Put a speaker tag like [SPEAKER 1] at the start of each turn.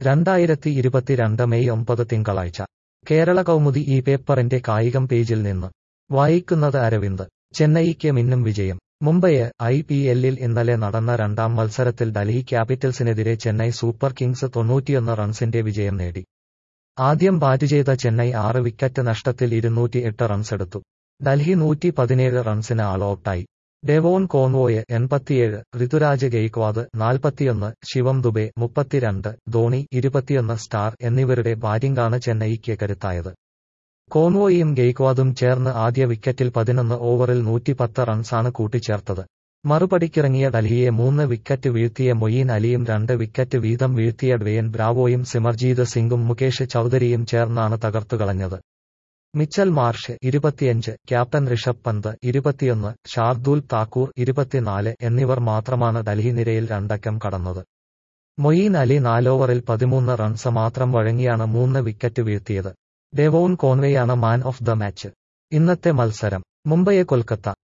[SPEAKER 1] രണ്ടായിരത്തി ഇരുപത്തിരണ്ട് മെയ് ഒമ്പത് തിങ്കളാഴ്ച കേരള കൗമുദി ഈ പേപ്പറിന്റെ കായികം പേജിൽ നിന്ന് വായിക്കുന്നത് അരവിന്ദ് ചെന്നൈയ്ക്ക് മിന്നും വിജയം മുംബൈയെ ഐ പി എല്ലിൽ ഇന്നലെ നടന്ന രണ്ടാം മത്സരത്തിൽ ഡൽഹി ക്യാപിറ്റൽസിനെതിരെ ചെന്നൈ സൂപ്പർ കിങ്സ് തൊണ്ണൂറ്റിയൊന്ന് റൺസിന്റെ വിജയം നേടി ആദ്യം ബാറ്റ് ചെയ്ത ചെന്നൈ ആറ് വിക്കറ്റ് നഷ്ടത്തിൽ ഇരുന്നൂറ്റി എട്ട് റൺസെടുത്തു ഡൽഹി നൂറ്റി പതിനേഴ് റൺസിന് ആൾ ഔട്ടായി ഡെവോൺ കോൺവോയ് എൺപത്തിയേഴ് ഋതുരാജ് ഗെയ്ക്വാദ് നാൽപ്പത്തിയൊന്ന് ശിവം ദുബെ മുപ്പത്തിരണ്ട് ധോണി ഇരുപത്തിയൊന്ന് സ്റ്റാർ എന്നിവരുടെ ബാറ്റിംഗാണ് ചെന്നൈയ്ക്ക് കരുത്തായത് കോൺവോയും ഗെയ്ക്വാദും ചേർന്ന് ആദ്യ വിക്കറ്റിൽ പതിനൊന്ന് ഓവറിൽ നൂറ്റിപ്പത്ത് റൺസാണ് കൂട്ടിച്ചേർത്തത് മറുപടിക്കിറങ്ങിയ ഡൽഹിയെ മൂന്ന് വിക്കറ്റ് വീഴ്ത്തിയ മൊയ്യീൻ അലിയും രണ്ട് വിക്കറ്റ് വീതം വീഴ്ത്തിയ ഡ്വേൻ ബ്രാവോയും സിമർജീത് സിംഗും മുകേഷ് ചൌധരിയും ചേർന്നാണ് തകർത്തുകളഞ്ഞത് മിച്ചൽ മാർഷ് ഇരുപത്തിയഞ്ച് ക്യാപ്റ്റൻ ഋഷഭ് പന്ത് ഇരുപത്തിയൊന്ന് ഷാർദൂൽ താക്കൂർ ഇരുപത്തിനാല് എന്നിവർ മാത്രമാണ് ഡൽഹി നിരയിൽ രണ്ടക്കം കടന്നത് മൊയ്യീൻ അലി നാലോവറിൽ പതിമൂന്ന് റൺസ് മാത്രം വഴങ്ങിയാണ് മൂന്ന് വിക്കറ്റ് വീഴ്ത്തിയത് ഡെവോൺ കോൺവേയാണ് മാൻ ഓഫ് ദ മാച്ച് ഇന്നത്തെ മത്സരം മുംബൈയെ കൊൽക്കത്ത